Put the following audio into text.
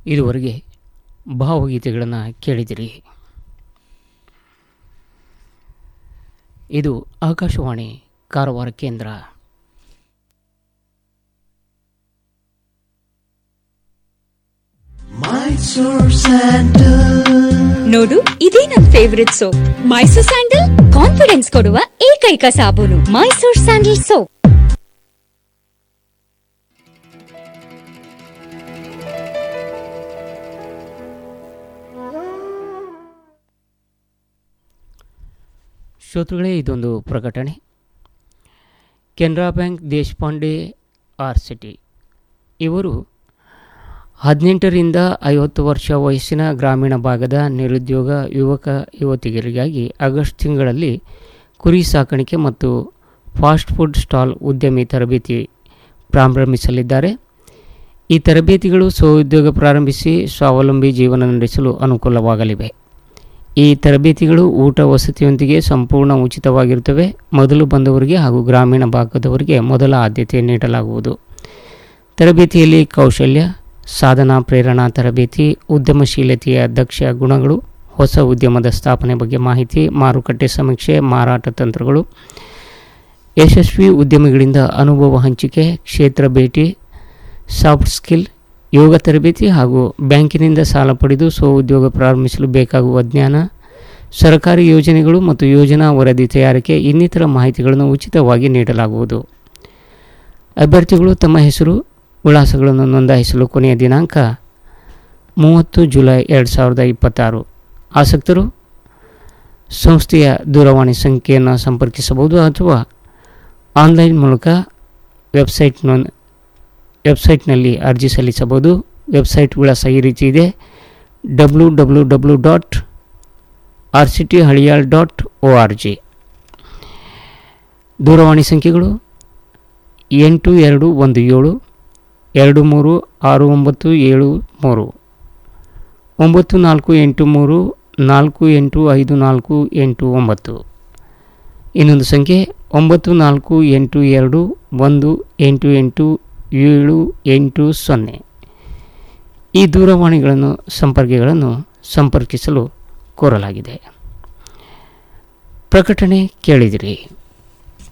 ಇದುವರೆಗೆ ಭಾವಗೀತೆಗಳನ್ನು ಕೇಳಿದಿರಿ ಇದು ಆಕಾಶವಾಣಿ ಕಾರವಾರ ಕೇಂದ್ರ ನೋಡು ಇದೇ ನನ್ favourite soap Mysore sandal confidence ಕೊಡುವ ಏಕೈಕ ಸಾಬೂನು ಮೈಸೂರ್ ಸ್ಯಾಂಡಲ್ ಸೋಪ್ ಶ್ರೋತೃಗಳೇ ಇದೊಂದು ಪ್ರಕಟಣೆ Canara bank Deshpande R C T ಇವರು ಹದಿನೆಂಟರಿಂದ ಐವತ್ತು ವರ್ಷ ವಯಸ್ಸಿನ ಗ್ರಾಮೀಣ ಭಾಗದ ನಿರುದ್ಯೋಗ ಯುವಕ ಯುವತಿಯರಿಗಾಗಿ ಆಗಸ್ಟ್ ತಿಂಗಳಲ್ಲಿ ಕುರಿ ಸಾಕಾಣಿಕೆ ಮತ್ತು ಫಾಸ್ಟ್ ಫುಡ್ ಸ್ಟಾಲ್ ಉದ್ಯಮಿ ತರಬೇತಿ ಪ್ರಾರಂಭಿಸಲಿದ್ದಾರೆ ಈ ತರಬೇತಿಗಳು ಸ್ವಉದ್ಯೋಗ ಪ್ರಾರಂಭಿಸಿ ಸ್ವಾವಲಂಬಿ ಜೀವನ ನಡೆಸಲು ಅನುಕೂಲವಾಗಲಿವೆ ಈ ತರಬೇತಿಗಳು ಊಟ ವಸತಿಯೊಂದಿಗೆ ಸಂಪೂರ್ಣ ಉಚಿತವಾಗಿರುತ್ತವೆ ಮೊದಲು ಬಂದವರಿಗೆ ಹಾಗೂ ಗ್ರಾಮೀಣ ಭಾಗದವರಿಗೆ ಮೊದಲ ಆದ್ಯತೆ ನೀಡಲಾಗುವುದು ತರಬೇತಿಯಲ್ಲಿ ಕೌಶಲ್ಯ ಸಾಧನಾ ಪ್ರೇರಣಾ ತರಬೇತಿ ಉದ್ಯಮಶೀಲತೆಯ ದಕ್ಷ ಗುಣಗಳು ಹೊಸ ಉದ್ಯಮದ ಸ್ಥಾಪನೆ ಬಗ್ಗೆ ಮಾಹಿತಿ ಮಾರುಕಟ್ಟೆ ಸಮೀಕ್ಷೆ ಮಾರಾಟ ತಂತ್ರಗಳು ಯಶಸ್ವಿ ಉದ್ಯಮಿಗಳಿಂದ ಅನುಭವ ಹಂಚಿಕೆ ಕ್ಷೇತ್ರ ಭೇಟಿ ಸಾಫ್ಟ್ ಸ್ಕಿಲ್ ಯೋಗ ತರಬೇತಿ ಹಾಗೂ ಬ್ಯಾಂಕಿನಿಂದ ಸಾಲ ಪಡೆದು ಸ್ವಉದ್ಯೋಗ ಪ್ರಾರಂಭಿಸಲು ಬೇಕಾಗುವ ಜ್ಞಾನ ಸರ್ಕಾರಿ ಯೋಜನೆಗಳು ಮತ್ತು ಯೋಜನಾ ವರದಿ ತಯಾರಿಕೆ ಇನ್ನಿತರ ಮಾಹಿತಿಗಳನ್ನು ಉಚಿತವಾಗಿ ನೀಡಲಾಗುವುದು ಅಭ್ಯರ್ಥಿಗಳು ತಮ್ಮ ಹೆಸರು ವಿಳಾಸಗಳನ್ನು ನೋಂದಾಯಿಸಲು ಕೊನೆಯ ದಿನಾಂಕ ಮೂವತ್ತು ಜುಲೈ ಎರಡು ಸಾವಿರದ ಇಪ್ಪತ್ತಾರು ಆಸಕ್ತರು ಸಂಸ್ಥೆಯ ದೂರವಾಣಿ ಸಂಖ್ಯೆಯನ್ನು ಸಂಪರ್ಕಿಸಬಹುದು ಅಥವಾ ಆನ್ಲೈನ್ ಮೂಲಕ ವೆಬ್ಸೈಟ್ ನೋಂದ್ ವೆಬ್ಸೈಟ್ನಲ್ಲಿ ಅರ್ಜಿ ಸಲ್ಲಿಸಬಹುದು ವೆಬ್ಸೈಟ್ ವಿಳಾಸ ಈ ರೀತಿ ಇದೆ W W W dot R C T Haliyal dot O R G ದೂರವಾಣಿ ಸಂಖ್ಯೆಗಳು ಎಂಟು ಎರಡು ಒಂದು ಏಳು ಎರಡು ಮೂರು ಆರು ಒಂಬತ್ತು ಏಳು ಮೂರು ಒಂಬತ್ತು ನಾಲ್ಕು ಎಂಟು ಮೂರು ನಾಲ್ಕು ಎಂಟು ಐದು ನಾಲ್ಕು ಎಂಟು ಒಂಬತ್ತು ಇನ್ನೊಂದು ಸಂಖ್ಯೆ ಒಂಬತ್ತು ನಾಲ್ಕು ಎಂಟು ಎರಡು ಒಂದು ಎಂಟು ಎಂಟು ಏಳು ಎಂಟು ಸೊನ್ನೆ ಈ ದೂರವಾಣಿಗಳನ್ನು ಸಂಪರ್ಕಗಳನ್ನು ಸಂಪರ್ಕಿಸಲು ಕೋರಲಾಗಿದೆ ಪ್ರಕಟಣೆ ಕೇಳಿದಿರಿ